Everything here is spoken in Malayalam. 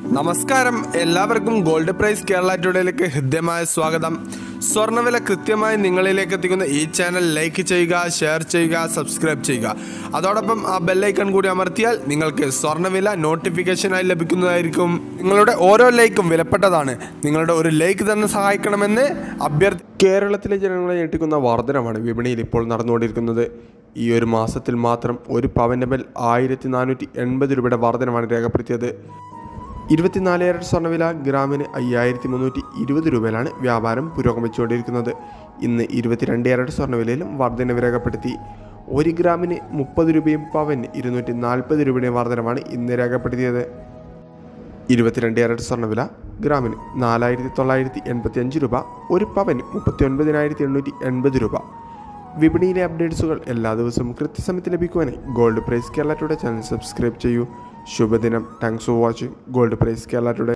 നമസ്കാരം എല്ലാവർക്കും ഗോൾഡ് പ്രൈസ് കേരള ടുഡേയിലേക്ക് ഹൃദ്യമായ സ്വാഗതം സ്വർണ്ണവില കൃത്യമായി നിങ്ങളിലേക്ക് എത്തിക്കുന്ന ഈ ചാനൽ ലൈക്ക് ചെയ്യുക ഷെയർ ചെയ്യുക സബ്സ്ക്രൈബ് ചെയ്യുക അതോടൊപ്പം ആ ബെല്ലൈക്കൺ കൂടി അമർത്തിയാൽ നിങ്ങൾക്ക് സ്വർണ്ണവില നോട്ടിഫിക്കേഷനായി ലഭിക്കുന്നതായിരിക്കും നിങ്ങളുടെ ഓരോ ലൈക്കും വിലപ്പെട്ടതാണ് നിങ്ങളുടെ ഒരു ലൈക്ക് തന്നെ സഹായിക്കണമെന്ന് അഭ്യർത്ഥി കേരളത്തിലെ ജനങ്ങളെ ഞെട്ടിക്കുന്ന വർധനമാണ് വിപണിയിൽ ഇപ്പോൾ നടന്നുകൊണ്ടിരിക്കുന്നത് ഈ ഒരു മാസത്തിൽ മാത്രം ഒരു പവൻ്റെ മേൽ ആയിരത്തി നാനൂറ്റി എൺപത് രൂപയുടെ വർധനമാണ് രേഖപ്പെടുത്തിയത് ഇരുപത്തിനാല് ക്യാരറ്റ് സ്വർണ്ണവില ഗ്രാമിന് അയ്യായിരത്തി മുന്നൂറ്റി ഇരുപത് രൂപയിലാണ് വ്യാപാരം പുരോഗമിച്ചുകൊണ്ടിരിക്കുന്നത് ഇന്ന് ഇരുപത്തിരണ്ട് ക്യാരറ്റ് സ്വർണ്ണവിലയിലും വർധനവ് രേഖപ്പെടുത്തി ഒരു ഗ്രാമിന് മുപ്പത് രൂപയും പവന് ഇരുന്നൂറ്റി നാൽപ്പത് രൂപയുടെയും വർധനമാണ് ഇന്ന് രേഖപ്പെടുത്തിയത് ഇരുപത്തിരണ്ട് ക്യാരറ്റ് സ്വർണ്ണവില ഗ്രാമിന് നാലായിരത്തി തൊള്ളായിരത്തി എൺപത്തി അഞ്ച് രൂപ ഒരു പവന് മുപ്പത്തി ഒൻപതിനായിരത്തി എണ്ണൂറ്റി എൺപത് രൂപ വിപണിയിലെ അപ്ഡേറ്റ്സുകൾ എല്ലാ ദിവസവും കൃത്യസമയത്ത് ലഭിക്കുവാനായി gold price Kerala today channel subscribe ചെയ്യൂ ശുഭദിനം thanks for watching gold price Kerala today